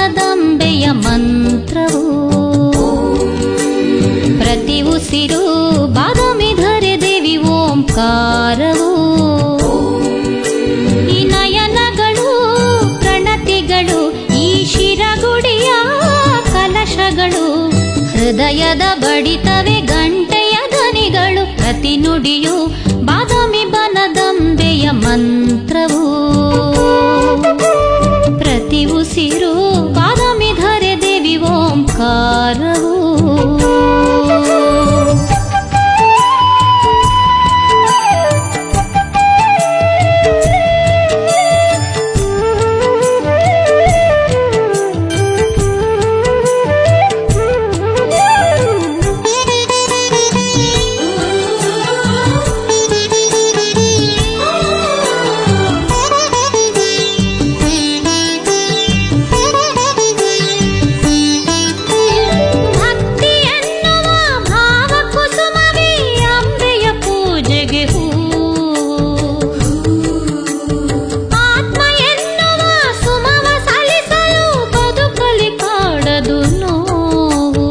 ಬನದಂಬೆಯ ಮಂತ್ರವು ಪ್ರತಿ ಉಸಿರು ಬಾದಾಮಿ ಧರೆ ದೇವಿ ಓಂಕಾರವು ಈ ನಯನಗಳು ಪ್ರಣತಿಗಳು ಈ ಶಿರಗುಡಿಯ ಕಲಶಗಳು ಹೃದಯದ ಬಡಿತವೆ ಗಂಟೆಯ ಧ್ವನಿಗಳು ಪ್ರತಿ ನುಡಿಯು ಬಾದಾಮಿ ಬನದಂಬೆಯ ಮಂತ್ರವು ಪ್ರತಿ ಉಸಿರು ಬಾದಾಮಿ ಧರೆ ದೇವಿ ಓಂಕಾರವು ಭಕ್ತಿ ಎನ್ನುವ ಭಾವ ಕುಸುಮವೇ ಅಂಬೆಯ ಪೂಜೆಗೆ ಹೂ ಆತ್ಮ ಎನ್ನುವ ಸುಮವ ಸಲ್ಲಿಸಲು ಬದುಕಲಿ ಕಾಡದು ನೋವು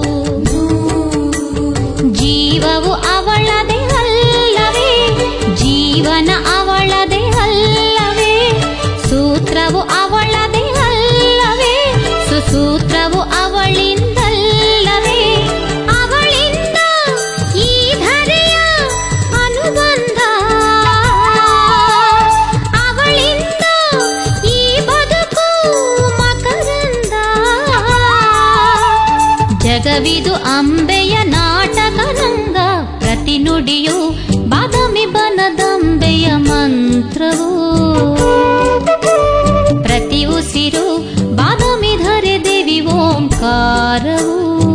ಜೀವವು ಅವಳದೆ ಅಲ್ಲವೇ ಜೀವನ ಅವಳದೆ ಅಲ್ಲವೇ ಸೂತ್ರವು ಅವಳದೆ ಅಲ್ಲವೇ ಸುಸೂತ್ರವು ಅವಳಿಂದಲ್ಲವೇ ಅವಳಿಂದ ಈ ಧರೆಯ ಅನುಬಂಧ ಅವಳಿಂದ ಈ ಬದುಕು ಮಕರಂದ ಜಗವಿದು ಅಂಬೆಯ ನಾಟಕರಂಗ ಪ್ರತಿ ನುಡಿಯು ಬಾದಾಮಿ ಬನದಂಬೆಯ ಮಂತ್ರವು ಪ್ರತಿ ಉಸಿರು ಬಾದಾಮಿ ಧರೆ ದೇವಿ ಓಂಕಾರವು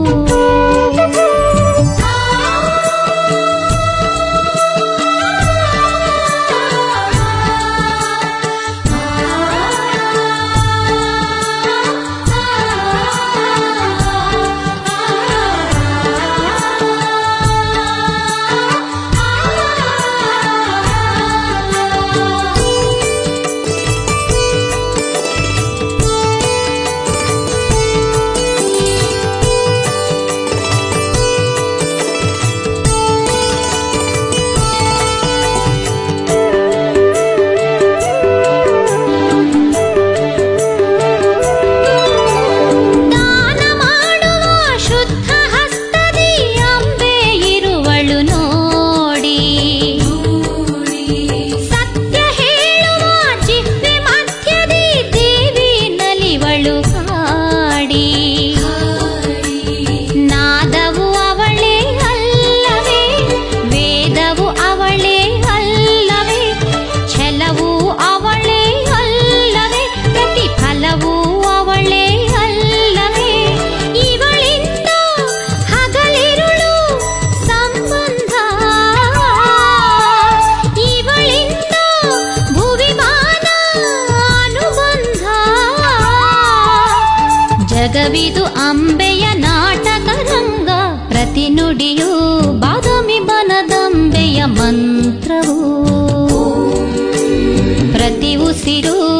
ದಾನ ಮಾಡುವ ಶುದ್ಧ ಹಸ್ತದಿ ಅಂಬೆ ಇರುವಳು ನೋಡಿ ಸತ್ಯ ಹೇಳುವ ಜಿಹ್ವೆ ಮಧ್ಯದಿ ದೇವಿ ನಲಿವಳು ಹಾಡಿ ನಾದವು ಅವಳೇ ಅಲ್ಲವೇ ವೇದವು ಅವಳೇ ಅಲ್ಲವೇ ಛಲವು ಅವಳೇ ಅಲ್ಲವೇ ಪ್ರತಿಫಲವು ಅವಳೇ ಅಲ್ಲವೇ ಇವಳಿಂದ ಹಗಲಿರುಳು ಸಂಬಂಧ ಇವಳಿಂದ ಭುವಿಮಾನ ಅನುಬಂಧ ಜಗವಿದು ಅಂಬೆಯ ನಾಟಕರಂಗ ಪ್ರತಿ ನುಡಿಯು ಬಾದಾಮಿ ಬನದಂಬೆಯ ಮಂತ್ರವು ಪ್ರತಿ ಉಸಿರು